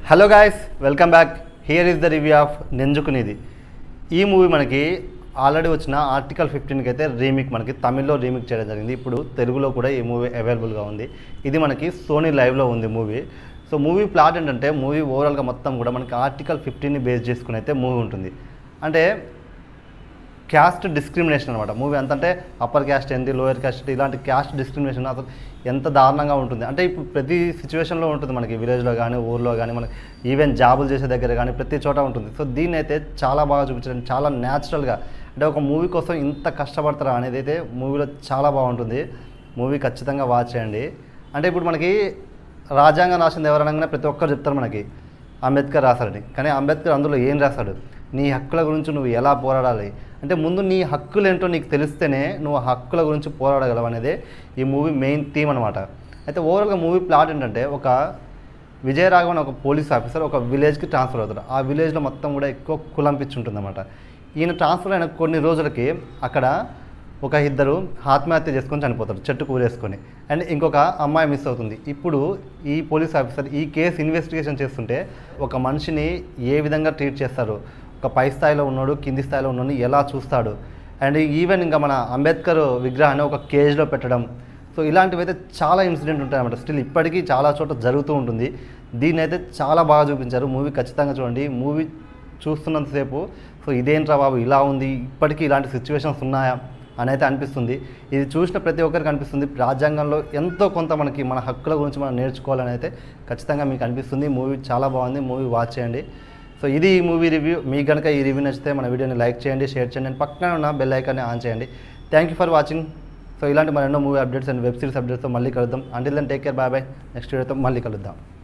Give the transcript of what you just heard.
hello guys welcome back here is the review of Nenjuku Needhi ఈ movie మనకి already వచ్చిన article ఫిఫ్టీన్కి అయితే రీమేక్ మనకి తమిళ్లో రీమేక్ చేయడం జరిగింది ఇప్పుడు తెలుగులో కూడా ఈ మూవీ అవైలబుల్గా ఉంది ఇది మనకి సోనీ లైవ్లో ఉంది మూవీ సో మూవీ ప్లాట్ ఏంటంటే మూవీ ఓవరాల్గా మొత్తం కూడా మనకి ఆర్టికల్ ఫిఫ్టీన్ని బేస్ చేసుకుని అయితే మూవీ ఉంటుంది అంటే క్యాస్ట్ డిస్క్రిమినేషన్ అనమాట మూవీ ఎంత అంటే అప్పర్ క్యాస్ట్ ఏంది లోయర్ క్యాస్ట్ ఏంటి, ఇలాంటి క్యాస్ట్ డిస్క్రిమినేషన్ అసలు ఎంత దారుణంగా ఉంటుంది అంటే ఇప్పుడు ప్రతి సిచ్యువేషన్లో ఉంటుంది మనకి విలేజ్లో కానీ ఊర్లో కానీ మనకి ఈవెన్ జాబులు చేసే దగ్గర కానీ ప్రతి చోట ఉంటుంది సో దీన్ని అయితే చాలా బాగా చూపించడం చాలా న్యాచురల్గా అంటే ఒక మూవీ కోసం ఇంత కష్టపడతారా అనేది అయితే మూవీలో చాలా బాగుంటుంది మూవీ ఖచ్చితంగా వాచ్ చేయండి అంటే ఇప్పుడు మనకి రాజ్యాంగం రాసింది ఎవరనగానే ప్రతి ఒక్కరు చెప్తారు మనకి అంబేద్కర్ రాశాడని కానీ అంబేద్కర్ అందులో ఏం రాశాడు నీ హక్కుల గురించి నువ్వు ఎలా పోరాడాలి అంటే ముందు నీ హక్కులు ఏంటో నీకు తెలిస్తేనే నువ్వు ఆ హక్కుల గురించి పోరాడగలవు అనేది ఈ మూవీ మెయిన్ థీమ్ అనమాట అయితే ఓవరాల్గా మూవీ ప్లాట్ ఏంటంటే ఒక విజయరాఘవన్ ఒక పోలీస్ ఆఫీసర్ ఒక విలేజ్కి ట్రాన్స్ఫర్ అవుతాడు ఆ విలేజ్లో మొత్తం కూడా ఎక్కువ కులం పిచ్చి ఉంటుందన్నమాట ఈయన ట్రాన్స్ఫర్ అయిన కొన్ని రోజులకి అక్కడ ఒక ఇద్దరు ఆత్మహత్య చేసుకొని చనిపోతారు చెట్టు కూరేసుకొని అండ్ ఇంకొక అమ్మాయి మిస్ అవుతుంది ఇప్పుడు ఈ పోలీస్ ఆఫీసర్ ఈ కేసు ఇన్వెస్టిగేషన్ చేస్తుంటే ఒక మనిషిని ఏ విధంగా ట్రీట్ చేస్తారు ఒక పై స్థాయిలో ఉన్నాడు కింది స్థాయిలో ఉన్నాడు ఎలా చూస్తాడు అండ్ ఈవెన్ ఇంకా మన అంబేద్కర్ విగ్రహాన్ని ఒక కేజ్లో పెట్టడం సో ఇలాంటివి అయితే చాలా ఇన్సిడెంట్ ఉంటాయన్నమాట స్టిల్ ఇప్పటికీ చాలా చోట జరుగుతూ ఉంటుంది దీన్ని అయితే చాలా బాగా చూపించారు మూవీ ఖచ్చితంగా చూడండి మూవీ చూస్తున్నంతసేపు సో ఇదేంట్రా బాబు ఇలా ఉంది ఇప్పటికీ ఇలాంటి సిచ్యువేషన్స్ ఉన్నాయా అని అయితే అనిపిస్తుంది ఇది చూసిన ప్రతి ఒక్కరికి అనిపిస్తుంది రాజ్యాంగంలో ఎంతో కొంత మనకి మన హక్కుల గురించి మనం నేర్చుకోవాలని అయితే ఖచ్చితంగా మీకు అనిపిస్తుంది మూవీ చాలా బాగుంది మూవీ వాచ్ చేయండి సో ఇది ఈ మూవీ రివ్యూ మీకు కనుక ఈ రివ్యూ నచ్చితే మన వీడియోని లైక్ చేయండి షేర్ చేయండి అండ్ పక్కన ఉన్న బెల్ ఐకాన్ని ఆన్ చేయండి thank you for watching so ఇలాంటి మరెన్నో movie updates and web series అప్డేట్స్తో మళ్ళీ కలుద్దాం until then take care bye bye next వీడియోతో మళ్ళీ కలుద్దాం